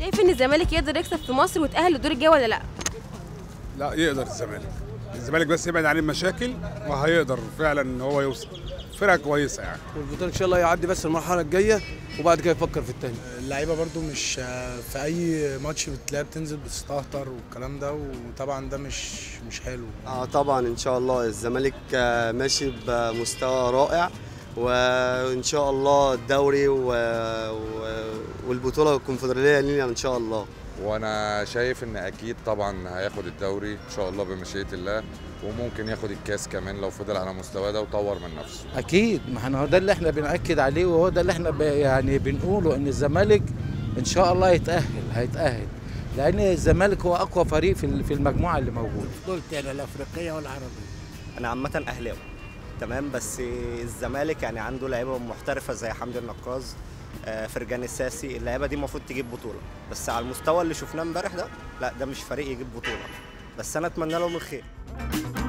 شايف ان الزمالك يقدر يكسب في مصر ويتاهل للدور الجاي ولا لا لا يقدر الزمالك الزمالك بس يبعد عن المشاكل وهيقدر فعلا ان هو يوصل فرقه كويسه يعني والبطوله ان شاء الله يعدي بس المرحله الجايه وبعد كده يفكر في التاني اللعيبه برضو مش في اي ماتش بتلاقيها بتنزل بتستهتر والكلام ده وطبعا ده مش مش حلو اه طبعا ان شاء الله الزمالك آه، ماشي بمستوى رائع وان شاء الله الدوري و... و... والبطوله الكونفدراليه لينا ان شاء الله وانا شايف ان اكيد طبعا هياخد الدوري ان شاء الله بمشيئه الله وممكن ياخد الكاس كمان لو فضل على مستواه ده وطور من نفسه اكيد ما احنا هو ده اللي احنا بنأكد عليه وهو ده اللي احنا ب- يعني بنقوله ان الزمالك ان شاء الله هيتأهل هيتأهل لان الزمالك هو اقوى فريق في ال- في المجموعه اللي موجوده بطولتي انا الافريقيه والعربيه انا عامه اهلاوي تمام بس الزمالك يعني عنده لعيبه محترفه زي حمدي النقاز آه، فرجان الساسي اللعيبه دي المفروض تجيب بطوله بس على المستوى اللي شفناه امبارح ده لا ده مش فريق يجيب بطوله بس انا اتمنى لهم الخير